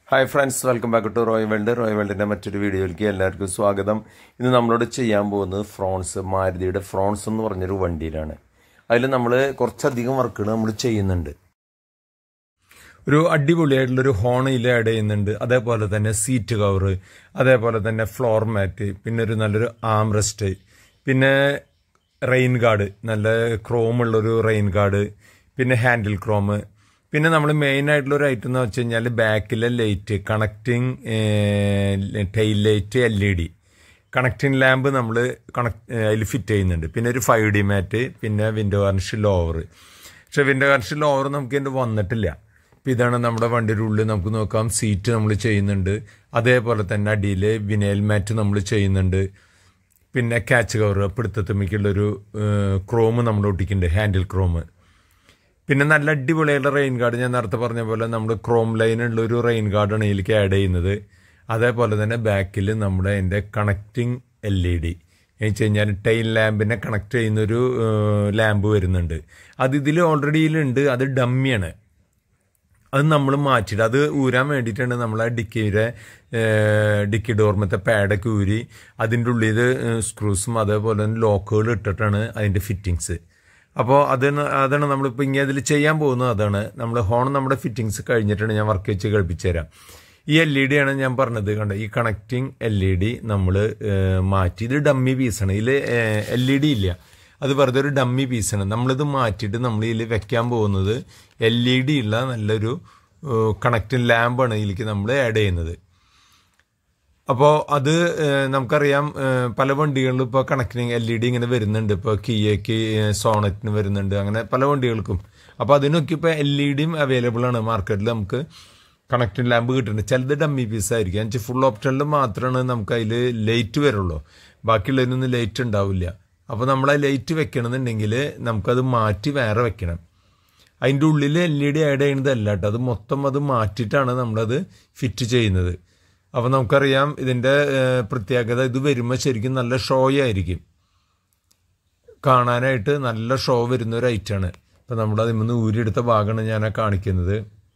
hi friends welcome back to royal world royal വേൾഡിൻ്റെ മറ്റൊരു വീഡിയോയിലേക്ക് എല്ലാവർക്കും സ്വാഗതം ഇന്ന് നമ്മളോട് ചെയ്യാൻ പോകുന്നത് ഫ്രോൺസ് മാരുതിയുടെ ഫ്രോൺസ് എന്ന് പറഞ്ഞൊരു വണ്ടിയിലാണ് അതിൽ നമ്മൾ കുറച്ചധികം വർക്കുകൾ നമ്മൾ ചെയ്യുന്നുണ്ട് ഒരു അടിപൊളിയായിട്ടുള്ളൊരു ഹോണയിൽ ആഡ് ചെയ്യുന്നുണ്ട് അതേപോലെ തന്നെ സീറ്റ് കവർ അതേപോലെ തന്നെ ഫ്ലോർ മാറ്റ് പിന്നെ ഒരു നല്ലൊരു ആംറസ്റ്റ് പിന്നെ റെയിൻ ഗാർഡ് നല്ല ക്രോമുള്ളൊരു റെയിൻ ഗാർഡ് പിന്നെ ഹാൻഡിൽ ക്രോം പിന്നെ നമ്മൾ മെയിൻ ആയിട്ടുള്ള ഒരു ഐറ്റം എന്ന് വെച്ച് കഴിഞ്ഞാൽ ബാക്കിലെ light connecting tail light L E D connecting lamp നമ്മൾ കണക്ട് അതിൽ ഫിറ്റ് ചെയ്യുന്നുണ്ട് പിന്നെ ഒരു ഫൈവ് ഡി മാറ്റ് പിന്നെ വിൻഡോ വാർണിഷ് ലോവർ പക്ഷെ വിൻഡോ വാർണിഷ് ലോവർ നമുക്ക് ഇതിൻ്റെ വന്നിട്ടില്ല ഇപ്പം ഇതാണ് നമ്മുടെ വണ്ടിയുടെ ഉള്ളിൽ നമുക്ക് നോക്കാം സീറ്റ് നമ്മൾ ചെയ്യുന്നുണ്ട് അതേപോലെ തന്നെ അടിയിൽ വിനയൽ മാറ്റ് നമ്മൾ ചെയ്യുന്നുണ്ട് പിന്നെ ക്യാച്ച് കവർ പിടുത്തത്തുമ്മിക്കുള്ളൊരു ക്രോം നമ്മൾ ഒട്ടിക്കുന്നുണ്ട് ഹാൻഡിൽ ക്രോം പിന്നെ നല്ല അടിപൊളിയായിട്ടുള്ള റെയിൻ ഗാർഡ് ഞാൻ നേരത്തെ പറഞ്ഞ പോലെ നമ്മൾ ക്രോം ലൈനുള്ള ഒരു റെയിൻ ഗാർഡാണ് ഇതിലേക്ക് ആഡ് ചെയ്യുന്നത് അതേപോലെ തന്നെ ബാക്കിൽ നമ്മുടെ അതിൻ്റെ കണക്റ്റിംഗ് എൽ ഇ ഡി എന്ന് വെച്ച് കഴിഞ്ഞാൽ ടൈൽ ലാമ്പിനെ കണക്ട് ചെയ്യുന്നൊരു ലാമ്പ് വരുന്നുണ്ട് അത് ഇതിൽ ഓൾറെഡി ഇതിലുണ്ട് അത് ഡമ്മിയാണ് അത് നമ്മൾ മാറ്റിയിട്ട് അത് ഊരാൻ വേണ്ടിയിട്ടാണ് നമ്മൾ ആ ഡിക്കിയുടെ ഡിക്കി ഡോർമത്തെ പാഡൊക്കെ ഊരി അതിൻ്റെ ഉള്ളിൽ സ്ക്രൂസും അതേപോലെ തന്നെ ലോക്കുകൾ ഇട്ടിട്ടാണ് അതിൻ്റെ ഫിറ്റിങ്സ് അപ്പോൾ അതിന് അതാണ് നമ്മളിപ്പോൾ ഇങ്ങനെ അതിൽ ചെയ്യാൻ പോകുന്നത് അതാണ് നമ്മൾ ഹോൺ നമ്മുടെ ഫിറ്റിങ്സ് കഴിഞ്ഞിട്ടാണ് ഞാൻ വർക്ക് വെച്ച് കളിപ്പിച്ചു തരാം ഈ എൽ ഇ ഡി ആണ് ഞാൻ പറഞ്ഞത് കണ്ട ഈ കണക്റ്റിംഗ് എൽ ഇ ഡി നമ്മൾ മാറ്റി ഇത് ഡമ്മി പീസാണ് ഇതിൽ എൽ ഇ ഡി ഇല്ല അത് വെറുതെ ഒരു ഡമ്മി പീസാണ് നമ്മളിത് മാറ്റിയിട്ട് നമ്മൾ ഇതിൽ വെക്കാൻ പോകുന്നത് എൽ ഇ ഡി ഉള്ള നല്ലൊരു കണക്റ്റിംഗ് ലാമ്പാണ് ഇതിലേക്ക് നമ്മൾ ആഡ് ചെയ്യുന്നത് അപ്പോൾ അത് നമുക്കറിയാം പല വണ്ടികളിലും ഇപ്പോൾ കണക്റ്റിംഗ് എൽ ഇ ഡി ഇങ്ങനെ വരുന്നുണ്ട് ഇപ്പോൾ കിയയ്ക്ക് സോണറ്റിന് വരുന്നുണ്ട് അങ്ങനെ പല വണ്ടികൾക്കും അപ്പോൾ അതിനൊക്കെ ഇപ്പോൾ എൽ ഇ ഡിയും അവൈലബിൾ ആണ് മാർക്കറ്റിൽ നമുക്ക് കണക്റ്റിംഗ് ലാമ്പ് കിട്ടുന്നുണ്ട് ചിലത് ഡമ്മി പീസ് ആയിരിക്കും എന്നുവെച്ചാൽ ഫുൾ ഓപ്ഷനിൽ മാത്രമാണ് നമുക്ക് അതിൽ ലൈറ്റ് വരുള്ളൂ ബാക്കിയുള്ളതിനൊന്നും ലൈറ്റ് ഉണ്ടാവില്ല അപ്പോൾ നമ്മൾ ആ ലൈറ്റ് വെക്കണമെന്നുണ്ടെങ്കിൽ നമുക്കത് മാറ്റി വേറെ വെക്കണം അതിൻ്റെ ഉള്ളിൽ എൽ ഇ ഡി ആഡ് ചെയ്യുന്നതല്ല കേട്ടോ അത് മൊത്തം അത് മാറ്റിയിട്ടാണ് നമ്മളത് ഫിറ്റ് ചെയ്യുന്നത് അപ്പോൾ നമുക്കറിയാം ഇതിൻ്റെ പ്രത്യേകത ഇത് വരുമ്പോൾ ശരിക്കും നല്ല ഷോ ആയിരിക്കും കാണാനായിട്ട് നല്ല ഷോ വരുന്ന ഒരു ഐറ്റമാണ് ഇപ്പം നമ്മൾ അതിൽ നിന്ന് ഊരിയെടുത്ത ഭാഗമാണ് ഞാൻ കാണിക്കുന്നത്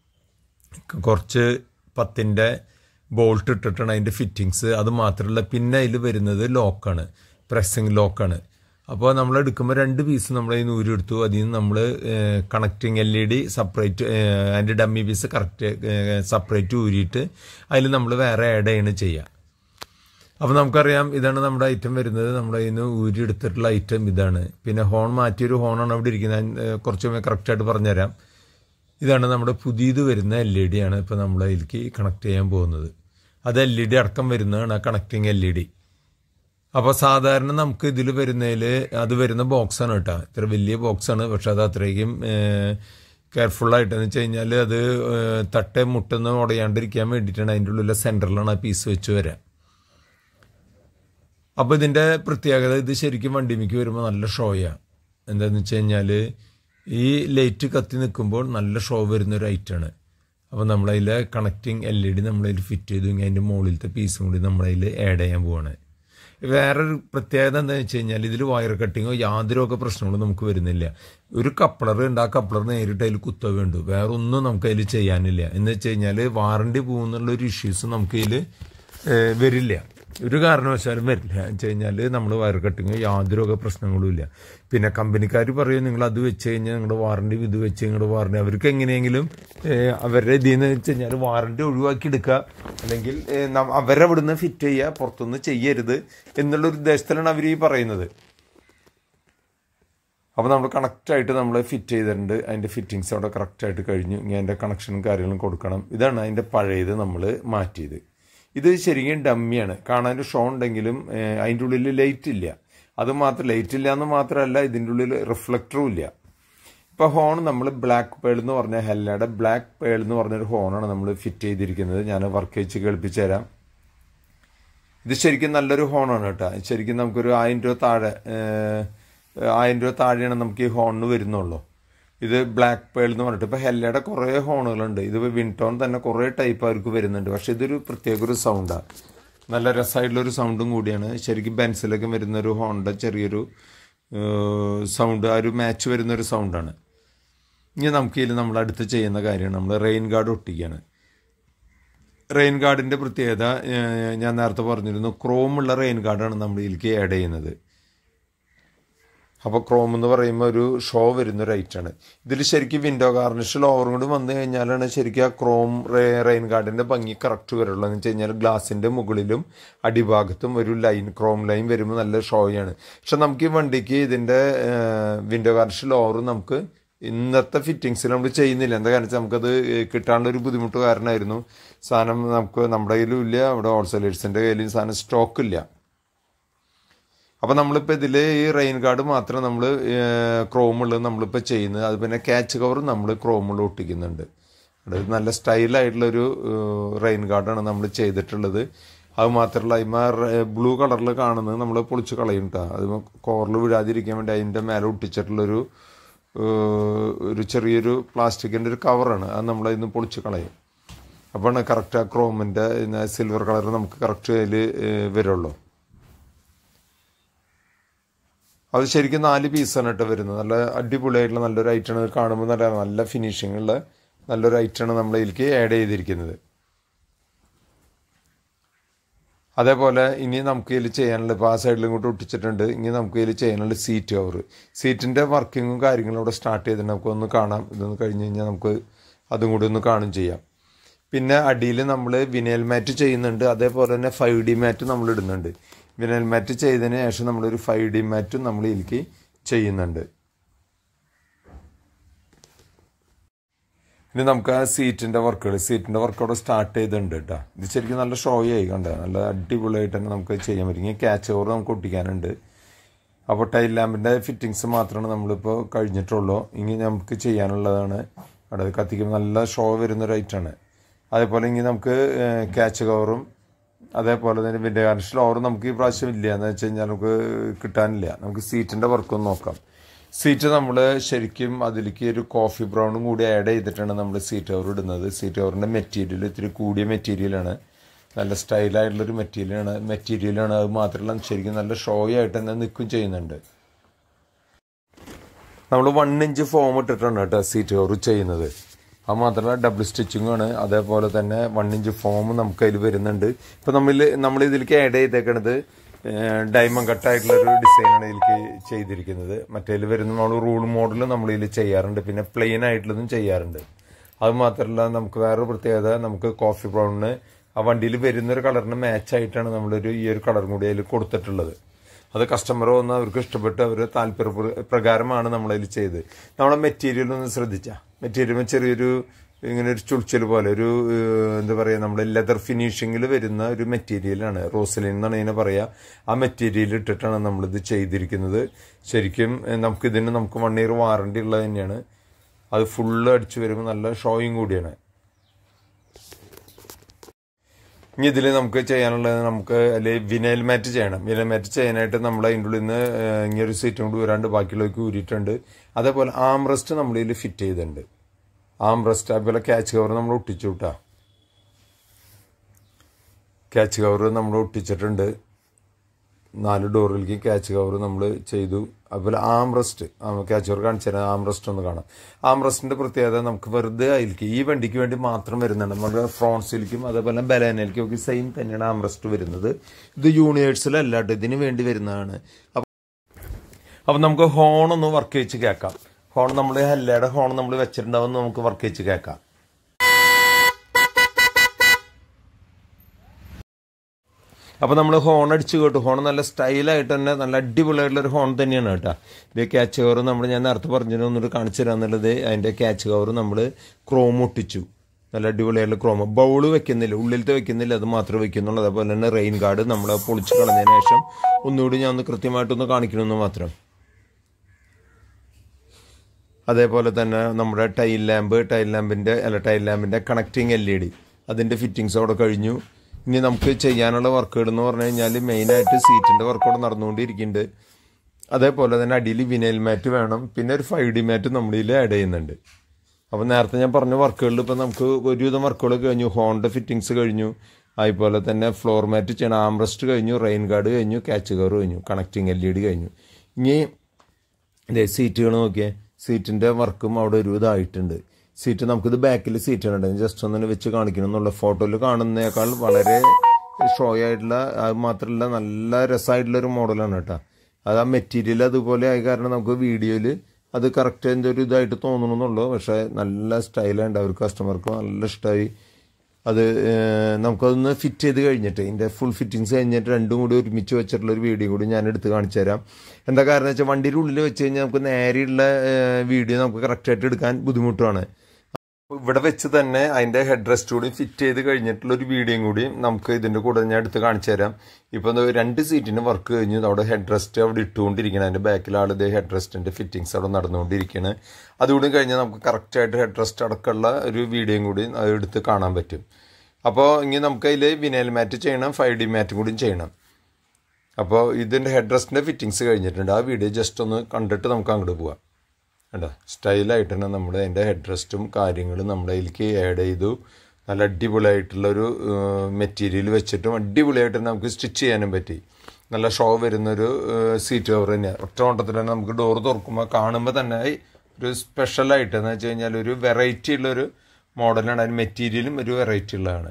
കുറച്ച് പത്തിൻ്റെ ബോൾട്ട് ഇട്ടിട്ടാണ് അതിൻ്റെ ഫിറ്റിങ്സ് അത് മാത്രമല്ല പിന്നെ അതിൽ വരുന്നത് ലോക്കാണ് പ്രസ്സിങ് ലോക്കാണ് അപ്പോൾ നമ്മൾ എടുക്കുമ്പോൾ രണ്ട് പീസ് നമ്മൾ അതിന് ഊരിയെടുത്തു അതിൽ നിന്ന് നമ്മൾ connecting L E D separate അതിൻ്റെ ഡമ്മി പീസ് കറക്റ്റ് സെപ്പറേറ്റ് ഊരിയിട്ട് അതിൽ നമ്മൾ വേറെ ആഡ് ചെയ്യണ ചെയ്യുക അപ്പോൾ നമുക്കറിയാം ഇതാണ് നമ്മുടെ ഐറ്റം വരുന്നത് നമ്മുടെ അതിൽ നിന്ന് ഊരിയെടുത്തിട്ടുള്ള ഐറ്റം ഇതാണ് പിന്നെ ഹോൺ മാറ്റിയൊരു ഹോണാണ് അവിടെ ഇരിക്കുന്നത് ഞാൻ കുറച്ച് കറക്റ്റായിട്ട് പറഞ്ഞുതരാം ഇതാണ് നമ്മുടെ പുതിയത് വരുന്ന എൽ ഇ ഡി ആണ് ഇപ്പോൾ നമ്മൾ അതിലേക്ക് കണക്ട് ചെയ്യാൻ പോകുന്നത് അത് എൽ ഇ ഡി അടക്കം വരുന്നതാണ് ആ കണക്റ്റിംഗ് എൽ ഇ ഡി അപ്പോൾ സാധാരണ നമുക്ക് ഇതിൽ വരുന്നതിൽ അത് വരുന്ന ബോക്സാണ് കേട്ടോ ഇത്ര വലിയ ബോക്സാണ് പക്ഷെ അത് അത്രയ്ക്കും കെയർഫുള്ളായിട്ട് എന്ന് വെച്ച് കഴിഞ്ഞാൽ അത് തട്ട മുട്ടെന്ന് ഉടയാണ്ടിരിക്കാൻ വേണ്ടിയിട്ടാണ് അതിൻ്റെ ഉള്ളിലെ സെൻറ്ററിലാണ് ആ പീസ് വെച്ച് വരാം അപ്പോൾ ഇതിൻ്റെ പ്രത്യേകത ഇത് ശരിക്കും വണ്ടിമിക്ക് വരുമ്പോൾ നല്ല ഷോയാണ് എന്താണെന്ന് വെച്ച് കഴിഞ്ഞാൽ ഈ ലൈറ്റ് കത്തി നിൽക്കുമ്പോൾ നല്ല ഷോ വരുന്ന ഒരു ഐറ്റാണ് അപ്പോൾ നമ്മളതിൽ കണക്റ്റിംഗ് എൽ ഇ ഡി നമ്മളതിൽ ഫിറ്റ് ചെയ്തു ഇങ്ങനെ അതിൻ്റെ മുകളിലത്തെ പീസും കൂടി നമ്മളതിൽ ആഡ് ചെയ്യാൻ പോവാണ് വേറൊരു പ്രത്യേകത എന്താണെന്ന് വെച്ച് കഴിഞ്ഞാൽ ഇതിൽ വയർ കട്ടിങ്ങോ യാതൊരുമൊക്കെ പ്രശ്നങ്ങളും നമുക്ക് വരുന്നില്ല ഒരു കപ്ലർ ഉണ്ട് ആ കപ്ലർ നേരിട്ട് അതിൽ കുത്ത വേണ്ടു വേറെ ഒന്നും നമുക്ക് അതിൽ ചെയ്യാനില്ല എന്ന് വെച്ച് കഴിഞ്ഞാൽ വാറണ്ടി പോകുന്നുള്ള ഒരു ഇഷ്യൂസ് നമുക്ക് ഇതിൽ വരില്ല ഒരു കാരണവശാലും വരില്ല എന്ന് വെച്ച് കഴിഞ്ഞാൽ നമ്മൾ വയർ കട്ടിങ്ങോ യാതൊരുമൊക്കെ പ്രശ്നങ്ങളും ഇല്ല പിന്നെ കമ്പനിക്കാർ പറയും നിങ്ങൾ അത് വെച്ച് കഴിഞ്ഞാൽ നിങ്ങളുടെ വാറണ്ടി ഇത് വെച്ച് നിങ്ങളുടെ വാറണ്ടി അവർക്ക് എങ്ങനെയെങ്കിലും അവരുടെ ഇതിൽ നിന്ന് വെച്ച് കഴിഞ്ഞാൽ വാറണ്ടി ഒഴിവാക്കി എടുക്കുക അല്ലെങ്കിൽ അവരെ ഇവിടുന്ന് ഫിറ്റ് ചെയ്യുക പുറത്തുനിന്ന് ചെയ്യരുത് എന്നുള്ളൊരു ഉദ്ദേശത്തിലാണ് അവർ ഈ പറയുന്നത് അപ്പോൾ നമ്മൾ കണക്റ്റായിട്ട് നമ്മൾ ഫിറ്റ് ചെയ്തിട്ടുണ്ട് അതിൻ്റെ ഫിറ്റിങ്സ് അവിടെ കറക്റ്റായിട്ട് കഴിഞ്ഞു ഇനി അതിൻ്റെ കണക്ഷനും കാര്യങ്ങളും കൊടുക്കണം ഇതാണ് അതിൻ്റെ പഴയത് നമ്മൾ മാറ്റിയത് ഇത് ശരിക്കും ഡമ്മിയാണ് കാണാൻ ഷോ ഉണ്ടെങ്കിലും അതിൻ്റെ ഉള്ളിൽ ലൈറ്റ് ഇല്ല അത് മാത്രം ലൈറ്റ് ഇല്ല എന്ന് മാത്രമല്ല ഇതിൻ്റെ ഉള്ളിൽ റിഫ്ലക്ടറും ഇല്ല ഇപ്പോൾ ഹോൺ നമ്മൾ ബ്ലാക്ക് പേൾ എന്ന് പറഞ്ഞ ഹെല്ലയുടെ ബ്ലാക്ക് പേൾ എന്ന് പറഞ്ഞൊരു ഹോണാണ് നമ്മൾ ഫിറ്റ് ചെയ്തിരിക്കുന്നത് ഞാൻ വർക്ക് വെച്ച് കേൾപ്പിച്ചു തരാം ഇത് ശരിക്കും നല്ലൊരു ഹോണാണ് കേട്ടോ ശരിക്കും നമുക്കൊരു ആയിരം രൂപ താഴെ ആയിരം രൂപ താഴെയാണ് നമുക്ക് ഈ ഹോണിന് വരുന്നുള്ളൂ ഇത് ബ്ലാക്ക് പേൾ എന്ന് പറഞ്ഞിട്ട് ഇപ്പോൾ ഹെല്ലയുടെ കുറേ ഹോണുകളുണ്ട് ഇത് വിൻടോൺ തന്നെ കുറേ ടൈപ്പ് അവർക്ക് വരുന്നുണ്ട് പക്ഷെ ഇതൊരു പ്രത്യേക ഒരു സൗണ്ടാണ് നല്ല രസമായിട്ടുള്ളൊരു സൗണ്ടും കൂടിയാണ് ശരിക്കും ബെൻസിലൊക്കെ വരുന്ന ഒരു ഹോണിൻ്റെ ചെറിയൊരു സൗണ്ട് ആ ഒരു മാച്ച് വരുന്ന ഒരു സൗണ്ടാണ് ഇനി നമുക്ക് ഇതിൽ നമ്മൾ അടുത്ത് ചെയ്യുന്ന കാര്യമാണ് നമ്മൾ റെയിൻ ഗാർഡ് ഒട്ടിക്കുകയാണ് റെയിൻ ഗാർഡിൻ്റെ പ്രത്യേകത ഏഹ്, ഞാൻ നേരത്തെ പറഞ്ഞിരുന്നു ക്രോമുള്ള റെയിൻ ഗാർഡാണ് നമ്മൾ ഇതിലേക്ക് ആഡ് ചെയ്യുന്നത് അപ്പോൾ ക്രോം എന്ന് പറയുമ്പോൾ ഒരു ഷോ വരുന്ന ഒരു ഐറ്റാണ് ഇതിൽ ശരിക്കും വിൻഡോ ഗാർണിഷ് ലോവറും കൂടി വന്നു കഴിഞ്ഞാലാണ് ശരിക്കും ആ ക്രോം റെയിൻ ഗാർഡിൻ്റെ ഭംഗി കറക്റ്റ് വരുള്ളൂ എന്ന് വെച്ച് കഴിഞ്ഞാൽ ഗ്ലാസിൻ്റെ മുകളിലും അടിഭാഗത്തും ഒരു ലൈൻ ക്രോം ലൈൻ വരുമ്പോൾ നല്ല ഷോയാണ് പക്ഷെ നമുക്ക് ഈ വണ്ടിക്ക് ഇതിൻ്റെ വിൻഡോ ഗാർണിഷ് ലോവറും നമുക്ക് ഇന്നത്തെ ഫിറ്റിങ്സിൽ നമ്മൾ ചെയ്യുന്നില്ല എന്താ കാരണം വെച്ചാൽ നമുക്കത് കിട്ടാനുള്ള ഒരു ബുദ്ധിമുട്ട് കാരണമായിരുന്നു സാധനം നമുക്ക് നമ്മുടെ കയ്യിലും ഇല്ല അവിടെ ഹോൾസെയിലേഴ്സിൻ്റെ കയ്യിലും സാധനം സ്റ്റോക്ക് ഇല്ല അപ്പോൾ നമ്മളിപ്പോൾ ഇതിൽ ഈ റെയിൻ ഗാർഡ് മാത്രം നമ്മൾ ക്രോമുള്ളത് നമ്മളിപ്പോൾ ചെയ്യുന്നത് അത് പിന്നെ ക്യാച്ച് കവറും നമ്മൾ ക്രോമുള്ള ഒട്ടിക്കുന്നുണ്ട് അത് നല്ല സ്റ്റൈലായിട്ടുള്ളൊരു റെയിൻ ഗാർഡാണ് നമ്മൾ ചെയ്തിട്ടുള്ളത് അത് മാത്രമല്ല അതിമ ബ്ലൂ കളറിൽ കാണുന്നത് നമ്മൾ പൊളിച്ച് കളയും കേട്ടോ അത് കോറിൽ വീഴാതിരിക്കാൻ വേണ്ടി അതിൻ്റെ മേലെ ഒട്ടിച്ചിട്ടുള്ളൊരു ഏഹ്, ഒരു ചെറിയൊരു പ്ലാസ്റ്റിക്കിൻ്റെ ഒരു കവറാണ് അത് നമ്മളതിന്ന് പൊളിച്ച് കളയും അപ്പോൾ കറക്റ്റ് ആ ക്രോമിൻ്റെ സിൽവർ കളർ നമുക്ക് കറക്റ്റ് അതിൽ വരുള്ളൂ അത് ശരിക്കും നാല് പീസാണ് കേട്ടോ വരുന്നത് നല്ല അടിപൊളിയായിട്ടുള്ള നല്ലൊരു ഐറ്റമാണ് കാണുമ്പോൾ നല്ല നല്ല ഫിനിഷിംഗ് ഉള്ള നല്ലൊരു ഐറ്റമാണ് നമ്മൾ ഇതിലേക്ക് ആഡ് ചെയ്തിരിക്കുന്നത് അതേപോലെ ഇനി നമുക്ക് ഇതിൽ ചെയ്യാനുള്ള ഇപ്പോൾ ആ സൈഡിലും കൂട്ട് ഒട്ടിച്ചിട്ടുണ്ട് ഇനി നമുക്ക് ഇതിൽ ചെയ്യാനുള്ള സീറ്റ് കവർ സീറ്റിൻ്റെ വർക്കിങ്ങും കാര്യങ്ങളും ഇവിടെ സ്റ്റാർട്ട് ചെയ്തിട്ട് നമുക്കൊന്ന് കാണാം ഇതൊന്ന് കഴിഞ്ഞ് കഴിഞ്ഞാൽ നമുക്ക് അതും കൂടി ഒന്ന് കാണും ചെയ്യാം പിന്നെ അടിയിൽ നമ്മൾ വിനയൽ മാറ്റ് ചെയ്യുന്നുണ്ട് അതേപോലെ തന്നെ ഫൈവ് ഡി മാറ്റ് നമ്മൾ ഇടുന്നുണ്ട് വിനയൽ മാറ്റ് ചെയ്തതിന് ശേഷം നമ്മളൊരു ഫൈവ് ഡി മാറ്റും നമ്മൾ ഇതിലേക്ക് ചെയ്യുന്നുണ്ട് ഇനി നമുക്ക് ആ സീറ്റിന്റെ വർക്കുകൾ സീറ്റിന്റെ വർക്ക് അവിടെ സ്റ്റാർട്ട് ചെയ്തിട്ടുണ്ട് കേട്ടോ ഇത് ശരിക്കും നല്ല ഷോ ആയി കണ്ട നല്ല അടിപൊളിയായിട്ട് തന്നെ നമുക്ക് ചെയ്യാൻ പറ്റും ഇനി ക്യാച്ച് ഓവർ നമുക്ക് ഒട്ടിക്കാനുണ്ട് അപ്പോൾ ടൈൽ ലാമ്പിന്റെ ഫിറ്റിങ്സ് മാത്രമാണ് നമ്മളിപ്പോൾ കഴിഞ്ഞിട്ടുള്ളൂ ഇനി നമുക്ക് ചെയ്യാനുള്ളതാണ് അവിടെ കത്തിക്കുമ്പോൾ നല്ല ഷോ വരുന്ന ഒരു ഐറ്റാണ് അതേപോലെ ഇനി നമുക്ക് ക്യാച്ച് കവറും അതേപോലെ തന്നെ വിൻഡോ ഗാർണിഷ് ഓവർ നമുക്ക് ഈ പ്രാവശ്യം ഇല്ല എന്ന് വെച്ച് കഴിഞ്ഞാൽ നമുക്ക് കിട്ടാനില്ല നമുക്ക് സീറ്റിന്റെ വർക്ക് ഒന്ന് നോക്കാം സീറ്റ് നമ്മൾ ശരിക്കും അതിലേക്ക് ഒരു കോഫി ബ്രൗണും കൂടി ആഡ് ചെയ്തിട്ടാണ് നമ്മൾ സീറ്റ് കവർ ഇടുന്നത് സീറ്റ് കവറിന്റെ മെറ്റീരിയൽ ഇത്തിരി കൂടിയ മെറ്റീരിയലാണ് നല്ല സ്റ്റൈലായിട്ടുള്ളൊരു മെറ്റീരിയലാണ് മെറ്റീരിയലാണ് അത് മാത്രമല്ല ശരിക്കും നല്ല ഷോ ആയിട്ട് തന്നെ നിൽക്കും ചെയ്യുന്നുണ്ട് നമ്മൾ വൺ ഇഞ്ച് ഫോം ഇട്ടിട്ടാണ് കേട്ടോ സീറ്റ് കവർ ചെയ്യുന്നത് അത് മാത്രമല്ല ഡബിൾ സ്റ്റിച്ചിങ്ങും ആണ് അതേപോലെ തന്നെ വൺ ഇഞ്ച് ഫോം നമുക്ക് അതിൽ വരുന്നുണ്ട് ഇപ്പൊ നമ്മൾ നമ്മൾ ഇതിലേക്ക് ആഡ് ചെയ്തേക്കണത് ഡയമണ്ട് കട്ടായിട്ടുള്ള ഒരു ഡിസൈനാണ് ഇതിലേക്ക് ചെയ്തിരിക്കുന്നത് മറ്റേതിൽ വരുന്ന നമ്മൾ റൂൾ മോഡൽ നമ്മൾ ഇതിൽ ചെയ്യാറുണ്ട് പിന്നെ പ്ലെയിൻ ആയിട്ടുള്ളതും ചെയ്യാറുണ്ട് അത് മാത്രമല്ല നമുക്ക് വേറൊരു പ്രത്യേകത നമുക്ക് കോഫി ബ്രൗണിന് ആ വണ്ടിയിൽ വരുന്ന ഒരു കളറിന് മാച്ച് ആയിട്ടാണ് നമ്മളൊരു ഈ ഒരു കളറും കൂടി അതിൽ കൊടുത്തിട്ടുള്ളത് അത് കസ്റ്റമർ വന്ന് അവർക്ക് ഇഷ്ടപ്പെട്ട് അവർ താല്പര്യ പ്രകാരമാണ് നമ്മളതിൽ ചെയ്ത് നമ്മളെ മെറ്റീരിയൽ ഒന്ന് ശ്രദ്ധിച്ചാൽ മെറ്റീരിയൽ ചെറിയൊരു ഇങ്ങനെ ഒരു ചുളിച്ചൽ പോലെ ഒരു ഏഹ്, എന്താ പറയുക നമ്മുടെ ലെതർ ഫിനിഷിങ്ങിൽ വരുന്ന ഒരു മെറ്റീരിയലാണ് റോസലിൻ എന്നാണ് ഇതിനെ പറയുക ആ മെറ്റീരിയൽ ഇട്ടിട്ടാണ് നമ്മളിത് ചെയ്തിരിക്കുന്നത് ശരിക്കും ഏഹ്, നമുക്കിതിന് നമുക്ക് വൺ ഇയർ വാറണ്ടി ഉള്ളത് തന്നെയാണ് അത് ഫുള്ള് അടിച്ചു വരുമ്പോൾ നല്ല ഷോയും കൂടിയാണ് ഇനി ഇതിൽ നമുക്ക് ചെയ്യാനുള്ളത് നമുക്ക് അല്ലെങ്കിൽ വിനയൽ മാറ്റ് ചെയ്യണം വിനയൽ മാറ്റ് ചെയ്യാനായിട്ട് നമ്മൾ അതിൻ്റെ ഉള്ളിൽ നിന്ന് ഇങ്ങനെ ഒരു സീറ്റും കൂടി വരാണ്ട് ബാക്കിയുള്ളവർക്ക് ഊരിയിട്ടുണ്ട് അതേപോലെ ആംറസ്റ്റ് നമ്മൾ ഇതിൽ ഫിറ്റ് ചെയ്തിട്ടുണ്ട് ആംറസ്റ്റ് അതുപോലെ ക്യാച്ച് കവർ നമ്മൾ ഒട്ടിച്ചു വിട്ടാ ക്യാച്ച് കവർ നമ്മൾ ഒട്ടിച്ചിട്ടുണ്ട് നാല് ഡോറിലേക്ക് ക്യാച്ച് കവർ നമ്മൾ ചെയ്തു അതുപോലെ ആംറസ്റ്റ് ക്യാച്ച് കവർ കാണിച്ചു തരാം ആംറസ്റ്റ് ഒന്ന് കാണാം ആംറസ്റ്റിന്റെ പ്രത്യേകത നമുക്ക് വെറുതെ അതിലേക്ക് ഈ വണ്ടിക്ക് വേണ്ടി മാത്രം വരുന്നുണ്ട് നമ്മുടെ ഫ്രോൺസിലേക്കും അതേപോലെ ബലാനയിലേക്കും ഒക്കെ സെയിം തന്നെയാണ് ആംറസ്റ്റ് വരുന്നത് ഇത് യൂണിവേഴ്സലല്ല കേട്ടോ ഇതിന് വേണ്ടി വരുന്നതാണ് അപ്പൊ അപ്പൊ നമുക്ക് ഹോൺ ഒന്ന് വർക്ക് വെച്ച് കേൾക്കാം ഹോൺ നമ്മൾ ഹെല്ലയുടെ ഹോൺ നമ്മൾ വെച്ചിട്ടുണ്ടാവും നമുക്ക് വർക്ക് വെച്ച് കേൾക്കാം അപ്പോൾ നമ്മൾ ഹോൺ അടിച്ച് കേട്ടു ഹോൺ നല്ല സ്റ്റൈലായിട്ട് തന്നെ നല്ല അടിപൊളിയായിട്ടുള്ള ഒരു ഹോൺ തന്നെയാണ് കേട്ടോ ഇത് ക്യാച്ച് കവർ നമ്മൾ ഞാൻ നേരത്തെ പറഞ്ഞു ഒന്നുകൂടി കാണിച്ചു തരാന്നുള്ളത് അതിൻ്റെ ക്യാച്ച് കവർ നമ്മൾ ക്രോം ഒട്ടിച്ചു നല്ല അടിപൊളിയായിട്ടുള്ള ക്രോം ബൗള് വെക്കുന്നില്ല ഉള്ളിലത്തെ വെക്കുന്നില്ല അത് മാത്രമേ വെക്കുന്നുള്ളൂ അതേപോലെ തന്നെ റെയിൻ ഗാർഡ് നമ്മൾ പൊളിച്ച് കളഞ്ഞതിന് ശേഷം ഒന്നുകൂടി ഞാൻ ഒന്ന് കൃത്യമായിട്ടൊന്ന് കാണിക്കണമെന്ന് മാത്രം അതേപോലെ തന്നെ നമ്മുടെ ടൈൽ ലാമ്പ് ടൈൽ ലാമ്പിൻ്റെ അല്ല ടൈൽ ലാമ്പിൻ്റെ കണക്റ്റിംഗ് എൽ ഇ ഡി അതിൻ്റെ ഫിറ്റിങ്സ് അവിടെ കഴിഞ്ഞു ഇനി നമുക്ക് ചെയ്യാനുള്ള വർക്കുകൾ എന്ന് പറഞ്ഞു കഴിഞ്ഞാൽ മെയിനായിട്ട് സീറ്റിൻ്റെ വർക്ക് അവിടെ നടന്നുകൊണ്ടിരിക്കുന്നുണ്ട് അതേപോലെ തന്നെ അടിയിൽ വിനൈൽ മാറ്റ് വേണം പിന്നെ ഒരു ഫൈവ് ഡി മാറ്റ് നമ്മളിൽ ആഡ് ചെയ്യുന്നുണ്ട് അപ്പോൾ നേരത്തെ ഞാൻ പറഞ്ഞ വർക്കുകളിൽ ഇപ്പം നമുക്ക് ഒരുവിധം വർക്കുകൾ കഴിഞ്ഞു ഹോണ്ട ഫിറ്റിങ്സ് കഴിഞ്ഞു അതുപോലെ തന്നെ ഫ്ലോർ മാറ്റ് ചെയ്യണം ആംറസ്റ്റ് കഴിഞ്ഞു റെയിൻ ഗാർഡ് കഴിഞ്ഞു ക്യാച്ച് കവർ കഴിഞ്ഞു കണക്റ്റിംഗ് എൽ ഇ ഡി കഴിഞ്ഞു ഇനി ഇതേ സീറ്റുകൾ നോക്കിയേ സീറ്റിൻ്റെ വർക്കും അവിടെ ഒരു ഇതായിട്ടുണ്ട് സീറ്റ് നമുക്കിത് ബാക്കിൽ സീറ്റ് ഉണ്ട് ജസ്റ്റ് ഒന്ന് വെച്ച് കാണിക്കണം എന്നുള്ള ഫോട്ടോയിൽ കാണുന്നേക്കാൾ വളരെ ഷോ ആയിട്ടുള്ള അത് മാത്രമല്ല നല്ല രസമായിട്ടുള്ള ഒരു മോഡലാണ് കേട്ടോ അത് ആ മെറ്റീരിയൽ അതുപോലെ ആയ കാരണം നമുക്ക് വീഡിയോയിൽ അത് കറക്റ്റ് എൻ്റെ ഒരു ഇതായിട്ട് തോന്നണമെന്നുള്ളൂ പക്ഷേ നല്ല സ്റ്റൈലുണ്ട് അവർക്ക് കസ്റ്റമർക്ക് നല്ല ഇഷ്ടമായി അത് ഏഹ്, നമുക്കതൊന്ന് ഫിറ്റ് ചെയ്ത് കഴിഞ്ഞിട്ട് ഇതിൻ്റെ ഫുൾ ഫിറ്റിങ്സ് കഴിഞ്ഞിട്ട് രണ്ടും കൂടി ഒരുമിച്ച് വെച്ചിട്ടുള്ള ഒരു വീഡിയോ കൂടി ഞാൻ എടുത്ത് കാണിച്ചു തരാം എന്താ കാരണം വെച്ചാൽ വണ്ടിയുടെ ഉള്ളിൽ വെച്ച് കഴിഞ്ഞാൽ നമുക്ക് നേരെയുള്ള വീഡിയോ നമുക്ക് കറക്റ്റായിട്ട് എടുക്കാൻ ബുദ്ധിമുട്ടാണ് അപ്പൊ ഇവിടെ വെച്ച് തന്നെ അതിന്റെ ഹെഡ് റെസ്റ്റ് കൂടി ഫിറ്റ് ചെയ്ത് കഴിഞ്ഞിട്ടുള്ള ഒരു വീഡിയോയും കൂടി നമുക്ക് ഇതിന്റെ കൂടെ ഞാൻ എടുത്ത് കാണിച്ചു തരാം ഇപ്പൊ ദേ രണ്ട് സീറ്റിന് വർക്ക് കഴിഞ്ഞു അവിടെ ഹെഡ് റെസ്റ്റ് അവിടെ ഇട്ടുകൊണ്ടിരിക്കണം അതിന്റെ ബാക്കിൽ ആൾ ഇതേ ഹെഡ് റെസ്റ്റിന്റെ ഫിറ്റിങ്സ് അവിടെ നടന്നുകൊണ്ടിരിക്കുകയാണ് അതുകൂടി കഴിഞ്ഞാൽ നമുക്ക് കറക്റ്റ് ആയിട്ട് ഹെഡ് റെസ്റ്റ് അടക്കമുള്ള ഒരു വീഡിയോയും കൂടി അത് എടുത്ത് കാണാൻ പറ്റും അപ്പോൾ ഇനി നമുക്ക് അതിൽ വിനയൽ മാറ്റ് ചെയ്യണം ഫൈവ് ഡി മാറ്റും കൂടി ചെയ്യണം അപ്പോൾ ഇതിന്റെ ഹെഡ് റെസ്റ്റിന്റെ ഫിറ്റിങ്സ് കഴിഞ്ഞിട്ടുണ്ട് ആ വീഡിയോ ജസ്റ്റ് ഒന്ന് കണ്ടിട്ട് നമുക്ക് അങ്ങോട്ട് പോവാം കണ്ടോ സ്റ്റൈലായിട്ട് തന്നെ നമ്മൾ അതിൻ്റെ ഹെഡ് റെസ്റ്റും കാര്യങ്ങളും നമ്മുടെ അതിലേക്ക് ആഡ് ചെയ്തു നല്ല അടിപൊളിയായിട്ടുള്ളൊരു മെറ്റീരിയൽ വെച്ചിട്ടും അടിപൊളിയായിട്ട് തന്നെ നമുക്ക് സ്റ്റിച്ച് ചെയ്യാനും പറ്റി നല്ല ഷോ വരുന്നൊരു സീറ്റ് കവർ തന്നെയാണ് ഒറ്റ ഓട്ടത്തിൽ തന്നെ നമുക്ക് ഡോർ തുറക്കുമ്പോൾ കാണുമ്പോൾ തന്നെ ഒരു സ്പെഷ്യലായിട്ട് എന്ന് വെച്ച് കഴിഞ്ഞാൽ ഒരു വെറൈറ്റി ഉള്ളൊരു മോഡലാണ് അതിന് മെറ്റീരിയലും ഒരു വെറൈറ്റി ഉള്ളതാണ്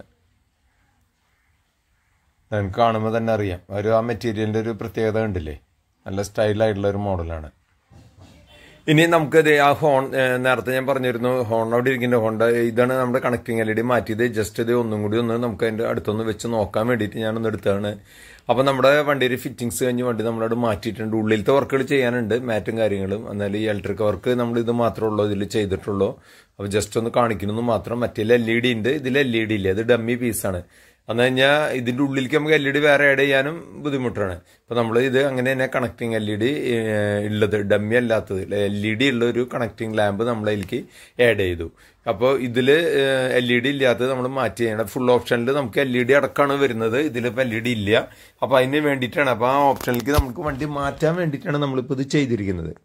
നമുക്ക് കാണുമ്പോൾ തന്നെ അറിയാം ഒരു ആ മെറ്റീരിയലിൻ്റെ ഒരു പ്രത്യേകത കണ്ടില്ലേ നല്ല സ്റ്റൈലായിട്ടുള്ള ഒരു മോഡലാണ് ഇനി നമുക്കത് ആ ഹോൺ ഏഹ് നേരത്തെ ഞാൻ പറഞ്ഞിരുന്നു ഹോൺ അവിടെ ഇരിക്കുന്ന ഹോണ്ട ഇതാണ് നമ്മുടെ കണക്ടിങ് എൽ ഇ ഡി മാറ്റിയത് ജസ്റ്റ് ഇത് ഒന്നും കൂടി ഒന്ന് നമുക്ക് അതിന്റെ അടുത്തൊന്ന് വെച്ച് നോക്കാൻ വേണ്ടിയിട്ട് ഞാനൊന്ന് എടുത്താണ് അപ്പൊ നമ്മുടെ വണ്ടിയുടെ ഫിറ്റിങ്സ് കഴിഞ്ഞ് വണ്ടി നമ്മളവിടെ മാറ്റിയിട്ടുണ്ട് ഉള്ളിലത്തെ വർക്കുകൾ ചെയ്യാനുണ്ട് മാറ്റും കാര്യങ്ങളും എന്നാൽ ഈ ഇലക്ട്രിക് വർക്ക് നമ്മൾ ഇത് മാത്രമേ ഉള്ളൂ ഇതിൽ ചെയ്തിട്ടുള്ളൂ അപ്പൊ ജസ്റ്റ് ഒന്ന് കാണിക്കുന്നു മാത്രം മറ്റേ എൽ ഇ ഡി ഉണ്ട് ഇതിൽ എൽ ഇ ഡി ഇല്ല ഇത് ഡമ്മി പീസാണ് എന്ന് കഴിഞ്ഞാൽ ഇതിന്റെ ഉള്ളിലേക്ക് നമുക്ക് എൽ ഇ ഡി വേറെ ആഡ് ചെയ്യാനും ബുദ്ധിമുട്ടാണ് ഇപ്പൊ നമ്മൾ ഇത് അങ്ങനെ തന്നെ കണക്ടിങ് എൽ ഇ ഡി ഉള്ളത് ഡമ്മി അല്ലാത്തത് എൽ ഇ ഡി ഉള്ള ഒരു കണക്ടിങ് ലാമ്പ് നമ്മൾ അതിലേക്ക് ആഡ് ചെയ്തു അപ്പോൾ ഇതിൽ എൽ ഇ ഡി ഇല്ലാത്തത് നമ്മൾ മാറ്റി ചെയ്യണം ഫുൾ ഓപ്ഷനിൽ നമുക്ക് എൽ ഇ ഡി അടക്കമാണ് വരുന്നത് ഇതിലിപ്പോൾ എൽ ഇ ഡി ഇല്ല അപ്പോൾ അതിന് വേണ്ടിയിട്ടാണ് അപ്പോൾ ആ ഓപ്ഷനിലേക്ക് നമുക്ക് വണ്ടി മാറ്റാൻ വേണ്ടിയിട്ടാണ് നമ്മളിപ്പോൾ ഇത് ചെയ്തിരിക്കുന്നത്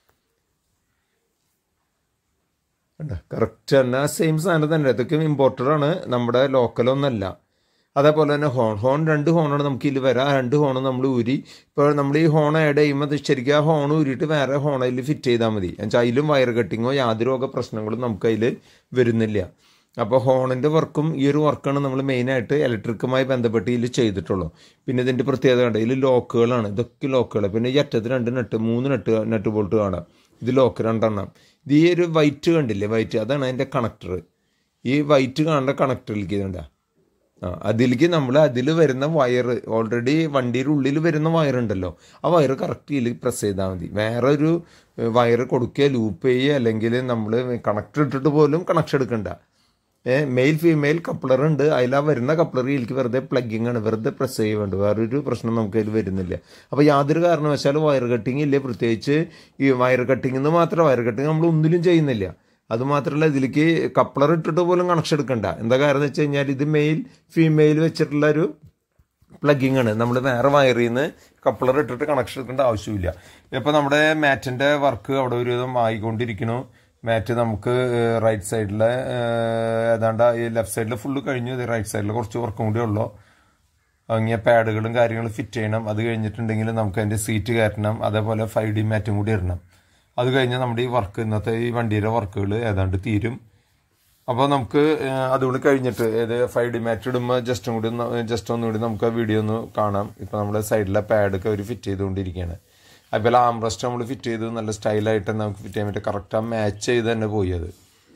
കറക്റ്റ് തന്നെ സെയിം സാധനം തന്നെ ഇതൊക്കെ ഇമ്പോർട്ടഡ് ആണ് നമ്മുടെ ലോക്കലൊന്നല്ല അതേപോലെ തന്നെ ഹോൺ ഹോൺ രണ്ട് ഹോണാണ് നമുക്ക് ഇതിൽ വരാം ആ രണ്ട് ഹോൺ നമ്മൾ ഊരി ഇപ്പോൾ നമ്മൾ ഈ ഹോൺ ആഡ് ചെയ്യുമ്പോൾ ശരിക്കും ആ ഹോൺ ഊരിയിട്ട് വേറെ ഹോൺ അതിൽ ഫിറ്റ് ചെയ്താൽ മതി എന്നുവെച്ചാൽ അതിലും വയർ കട്ടിങ്ങോ യാതൊരു വക പ്രശ്നങ്ങളും നമുക്ക് അതിൽ വരുന്നില്ല അപ്പോൾ ഹോണിൻ്റെ വർക്കും ഈ ഒരു വർക്കാണ് നമ്മൾ മെയിനായിട്ട് ഇലക്ട്രിക്കുമായി ബന്ധപ്പെട്ട് ഇതിൽ ചെയ്തിട്ടുള്ളൂ പിന്നെ ഇതിൻ്റെ പ്രത്യേകത കണ്ട് ഇതിൽ ലോക്കുകളാണ് ഇതൊക്കെ ലോക്കുകൾ പിന്നെ ഈ അറ്റത്ത് രണ്ട് നെട്ട് മൂന്ന് നെട്ട് നെട്ട് ബോൾട്ട് കാണാം ഇത് ലോക്ക് രണ്ടെണ്ണം ഇത് ഈ ഒരു വൈറ്റ് കണ്ടില്ലേ വൈറ്റ് അതാണ് അതിൻ്റെ കണക്ടർ ഈ വൈറ്റ് കാണേണ്ട കണക്ടറിലേക്ക് ഇതുണ്ടാ ആ അതിലേക്ക് നമ്മൾ അതിൽ വരുന്ന വയർ ഓൾറെഡി വണ്ടിയുടെ ഉള്ളിൽ വരുന്ന വയർ ഉണ്ടല്ലോ ആ വയർ കറക്റ്റ് ഇതിൽ പ്രസ് ചെയ്താൽ മതി വേറെ ഒരു വയർ കൊടുക്കുക ലൂപ്പ് ചെയ്യുക അല്ലെങ്കിൽ നമ്മൾ കണക്ടർ ഇട്ടിട്ട് പോലും കണക്ഷൻ എടുക്കണ്ട മെയിൽ ഫീമെയിൽ കപ്ലർ ഉണ്ട് അതിൽ ആ വരുന്ന കപ്ലർ ഇതിലേക്ക് വെറുതെ പ്ലഗിങ് ആണ് വെറുതെ പ്രസ് ചെയ്യുന്നുണ്ട് വേറൊരു പ്രശ്നം നമുക്ക് അതിൽ വരുന്നില്ല അപ്പോൾ യാതൊരു കാരണവശാലും വയർ കട്ടിങ് ഇല്ല പ്രത്യേകിച്ച് ഈ വയർ കട്ടിങ് എന്ന് മാത്രം വയർ കട്ടിങ് നമ്മൾ ഒന്നിലും ചെയ്യുന്നില്ല അത് മാത്രമല്ല ഇതിലേക്ക് കപ്ലർ ഇട്ടിട്ട് പോലും കണക്ഷൻ എടുക്കണ്ട എന്താ കാരണം എന്ന് വെച്ച് കഴിഞ്ഞാൽ ഇത് മെയിൽ ഫീമെയിൽ വെച്ചിട്ടുള്ള ഒരു പ്ലഗിങ് ആണ് നമ്മൾ വേറെ വയറിൽ നിന്ന് കപ്ലർ ഇട്ടിട്ട് കണക്ഷൻ എടുക്കേണ്ട ആവശ്യമില്ല ഇപ്പം നമ്മുടെ മാറ്റിൻ്റെ വർക്ക് അവിടെ ഒരു വിധം ആയിക്കൊണ്ടിരിക്കുന്നു മാറ്റ് നമുക്ക് റൈറ്റ് സൈഡിലെ ഏതാണ്ട് ഈ ലെഫ്റ്റ് സൈഡിൽ ഫുള്ള് കഴിഞ്ഞു ഇത് റൈറ്റ് സൈഡിൽ കുറച്ച് വർക്കും കൂടി ഉള്ളൂ അങ്ങനെ പാഡുകളും കാര്യങ്ങളും ഫിറ്റ് ചെയ്യണം അത് കഴിഞ്ഞിട്ടുണ്ടെങ്കിൽ നമുക്ക് അതിൻ്റെ സീറ്റ് കയറ്റണം അതേപോലെ ഫൈവ് ഡി മാറ്റും കൂടി ഇടണം അത് കഴിഞ്ഞാൽ നമ്മുടെ ഈ വർക്ക് ഇന്നത്തെ ഈ വണ്ടിയുടെ വർക്കുകൾ ഏതാണ്ട് തീരും അപ്പോൾ നമുക്ക് അതുകൂടി കഴിഞ്ഞിട്ട് ഏത് ഫൈവ് ഡി മാറ്റ് ഇടുമ്പോൾ ജസ്റ്റും കൂടി ജസ്റ്റ് ഒന്നുകൂടി നമുക്ക് ആ വീഡിയോ ഒന്ന് കാണാം ഇപ്പോൾ നമ്മുടെ സൈഡിലെ പാഡൊക്കെ അവർ ഫിറ്റ് ചെയ്തുകൊണ്ടിരിക്കുകയാണ് അതുപോലെ ആംറസ്റ്റ് നമ്മൾ ഫിറ്റ് ചെയ്തു നല്ല സ്റ്റൈലായിട്ട് നമുക്ക് ഫിറ്റ് ചെയ്യാൻ പറ്റും കറക്റ്റ് ആ മാച്ച് ചെയ്ത് തന്നെ പോയി അത്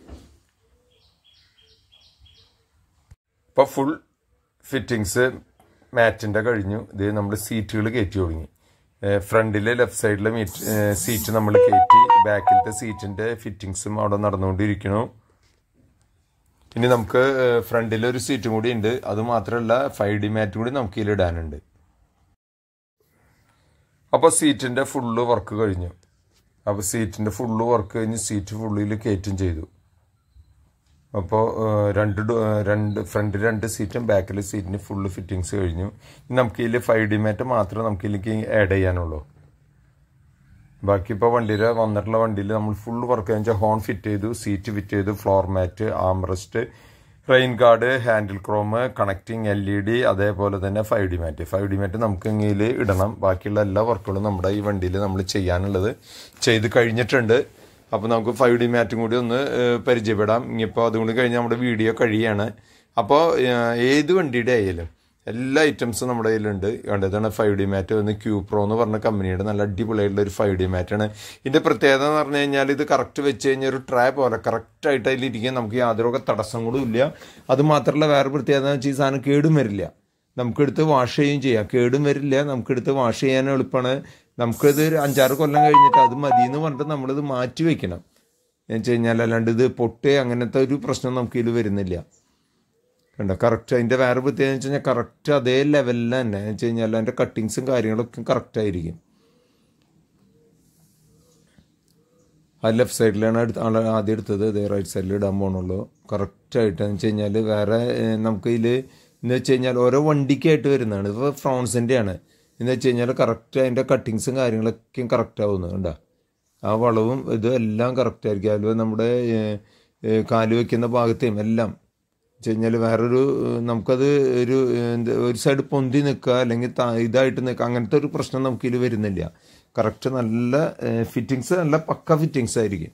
ഇപ്പോൾ ഫുൾ ഫിറ്റിങ്സ് മാറ്റിൻ്റെ കഴിഞ്ഞു ഇത് നമ്മൾ സീറ്റുകൾ കയറ്റി തുടങ്ങി ഫ്രണ്ടിലെ ലെഫ്റ്റ് സൈഡിലെ മീറ്റ് സീറ്റ് നമ്മൾ കയറ്റി ബാക്കിലത്തെ സീറ്റിൻ്റെ ഫിറ്റിങ്സും അവിടെ നടന്നുകൊണ്ടിരിക്കുന്നു ഇനി നമുക്ക് ഫ്രണ്ടിൽ ഒരു സീറ്റും കൂടി ഉണ്ട് അത് മാത്രമല്ല ഫൈവ് ഡി മാറ്റ് കൂടി നമുക്ക് ഇതിൽ ഇടാനുണ്ട് അപ്പോൾ സീറ്റിൻ്റെ ഫുള്ള് വർക്ക് കഴിഞ്ഞു അപ്പോൾ സീറ്റിൻ്റെ ഫുള്ള് വർക്ക് കഴിഞ്ഞ് സീറ്റ് ഫുള്ളിൽ കയറ്റും ചെയ്തു അപ്പോൾ രണ്ട് രണ്ട് ഫ്രണ്ട് രണ്ട് സീറ്റും ബാക്കിൽ സീറ്റിന് ഫുള്ള് ഫിറ്റിങ്സ് കഴിഞ്ഞു നമുക്ക് ഇതിൽ ഫൈവ് ഡി മാറ്റ് മാത്രമേ നമുക്ക് ഇതിലേക്ക് ആഡ് ചെയ്യാനുള്ളൂ ബാക്കി ഇപ്പോൾ വണ്ടിയിൽ വന്നിട്ടുള്ള വണ്ടിയിൽ നമ്മൾ ഫുൾ വർക്ക് വെച്ചാൽ ഹോൺ ഫിറ്റ് ചെയ്തു സീറ്റ് ഫിറ്റ് ചെയ്തു floor mat armrest rain guard handle chrome connecting L E D അതേപോലെ തന്നെ five D mat five D mat നമുക്ക് ഇങ്ങനെ ഇടണം ബാക്കിയുള്ള എല്ലാ വർക്കുകളും നമ്മുടെ ഈ വണ്ടിയിൽ നമ്മൾ ചെയ്യാനുള്ളത് ചെയ്ത് കഴിഞ്ഞിട്ടുണ്ട് അപ്പോൾ നമുക്ക് ഫൈവ് ഡി മാറ്റും കൂടി ഒന്ന് ഏഹ്, പരിചയപ്പെടാം ഇനിയിപ്പോൾ അതും കൂടി കഴിഞ്ഞ് നമ്മുടെ വീഡിയോ കഴിയാണ് അപ്പോൾ ഏഹ്, ഏത് വണ്ടിയുടെ ആയാലും എല്ലാ ഐറ്റംസും നമ്മുടെ കയ്യിലുണ്ട് കണ്ടോ, ഇതാണ് ഫൈവ് ഡി മാറ്റ് വന്ന് ക്യൂ പ്രോ എന്ന് പറഞ്ഞ കമ്പനിയുടെ നല്ല അടിപൊളിയായിട്ടുള്ള ഒരു ഫൈവ് ഡി മാറ്റാണ് ഇതിൻ്റെ പ്രത്യേകത എന്ന് പറഞ്ഞു കഴിഞ്ഞാൽ ഇത് കറക്റ്റ് വെച്ച് കഴിഞ്ഞാൽ ഒരു ട്രേ പോലെ കറക്റ്റായിട്ട് അതിലിരിക്കാൻ നമുക്ക് യാതൊരു തടസ്സങ്ങളും ഇല്ല അത് മാത്രമല്ല വേറെ പ്രത്യേകത എന്ന് വെച്ചാൽ ഈ സാധനം കേടും വരില്ല നമുക്കെടുത്ത് വാഷ് ചെയ്യുകയും ചെയ്യാം കേടും വരില്ല നമുക്കെടുത്ത് വാഷ് ചെയ്യാൻ എളുപ്പമാണ് നമുക്കിത് ഒരു അഞ്ചാറ് കൊല്ലം കഴിഞ്ഞിട്ട് അത് മതി എന്ന് പറഞ്ഞിട്ട് നമ്മളിത് മാറ്റി വെക്കണം എന്ന് വെച്ച് കഴിഞ്ഞാൽ അല്ലാണ്ട് ഇത് പൊട്ടേ അങ്ങനത്തെ ഒരു പ്രശ്നം നമുക്ക് ഇതിൽ വരുന്നില്ല കണ്ടോ കറക്റ്റ് അതിൻ്റെ വേറെ പ്രത്യേകത എന്ന് വെച്ച് കഴിഞ്ഞാൽ കറക്റ്റ് അതേ ലെവലിൽ തന്നെ എന്ന് വെച്ച് കഴിഞ്ഞാൽ അതിൻ്റെ കട്ടിങ്സും കാര്യങ്ങളൊക്കെ കറക്റ്റ് ആയിരിക്കും ആ ലെഫ്റ്റ് സൈഡിലാണ് എടുത്ത് ആൾ ആദ്യം എടുത്തത് ഇതേ റൈറ്റ് സൈഡിൽ ഇടാൻ പോകണുള്ളൂ കറക്റ്റായിട്ട് എന്ന് വെച്ച് കഴിഞ്ഞാൽ വേറെ ഏഹ്, നമുക്ക് ഇതിൽ എന്ന് വെച്ച് കഴിഞ്ഞാൽ ഓരോ വണ്ടിക്കായിട്ട് വരുന്നതാണ് ഇപ്പോൾ ഫ്രോൺസിൻ്റെ ആണ് എന്ന് വെച്ച് കഴിഞ്ഞാൽ കറക്റ്റ് അതിൻ്റെ കട്ടിങ്സും കാര്യങ്ങളൊക്കെയും കറക്റ്റ് ആവുന്നു കണ്ടോ ആ വളവും ഇതും എല്ലാം കറക്റ്റ് ആയിരിക്കും അതിൽ നമ്മുടെ ഏഹ്, ഏഹ്, കാല് വെക്കുന്ന ഭാഗത്തെയും എല്ലാം വെച്ച് കഴിഞ്ഞാൽ വേറൊരു ഏഹ്, നമുക്കത് ഒരു ഏഹ്, എന്ത് ഒരു സൈഡ് പൊന്തി നിൽക്കുക അല്ലെങ്കിൽ ത- ഇതായിട്ട് നിൽക്കുക അങ്ങനത്തെ ഒരു പ്രശ്നം നമുക്കിതിൽ വരുന്നില്ല കറക്റ്റ് നല്ല ഫിറ്റിങ്സ് നല്ല പക്ക ഫിറ്റിങ്സ് ആയിരിക്കും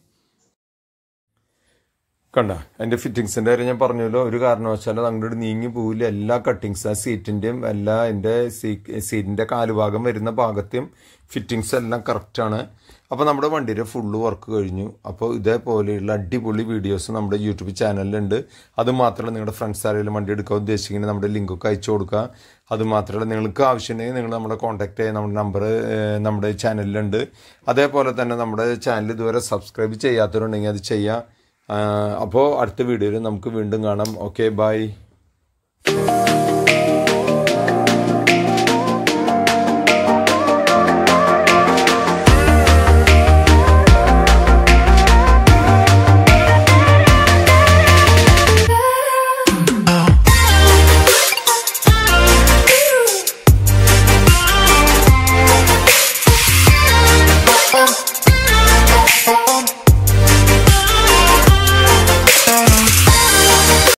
കണ്ട അതിന്റെ ഫിറ്റിങ്സിന്റെ കാര്യം ഞാൻ പറഞ്ഞല്ലോ ഒരു കാരണവശാലും അത് അങ്ങോട്ട് നീങ്ങി പോവില്ല എല്ലാ കട്ടിങ്സ് ആ സീറ്റിന്റെയും എല്ലാ അതിന്റെ സീറ്റിന്റെ കാലുഭാഗം വരുന്ന ഭാഗത്തെയും ഫിറ്റിങ്സ് എല്ലാം കറക്റ്റ് ആണ് അപ്പോൾ നമ്മുടെ വണ്ടിയുടെ ഫുള്ള് വർക്ക് കഴിഞ്ഞു അപ്പോൾ ഇതേപോലെയുള്ള അടിപൊളി വീഡിയോസ് നമ്മുടെ യൂട്യൂബ് ചാനലിലുണ്ട് അത് മാത്രമല്ല നിങ്ങളുടെ ഫ്രണ്ട്സ് ആരെങ്കിലും വണ്ടി എടുക്കാൻ ഉദ്ദേശിക്കുന്നത് നമ്മുടെ ലിങ്കൊക്കെ അയച്ചു കൊടുക്കുക അത് മാത്രമല്ല നിങ്ങൾക്ക് ആവശ്യമുണ്ടെങ്കിൽ നിങ്ങൾ നമ്മളെ കോൺടാക്ട് ചെയ്യാൻ നമ്മുടെ നമ്പർ നമ്മുടെ ചാനലിലുണ്ട് അതേപോലെ തന്നെ നമ്മുടെ ചാനൽ ഇതുവരെ സബ്സ്ക്രൈബ് ചെയ്യാത്തവരുണ്ടെങ്കിൽ അത് ചെയ്യാം അപ്പോൾ അടുത്ത വീഡിയോയിൽ നമുക്ക് വീണ്ടും കാണാം ഓക്കെ ബൈ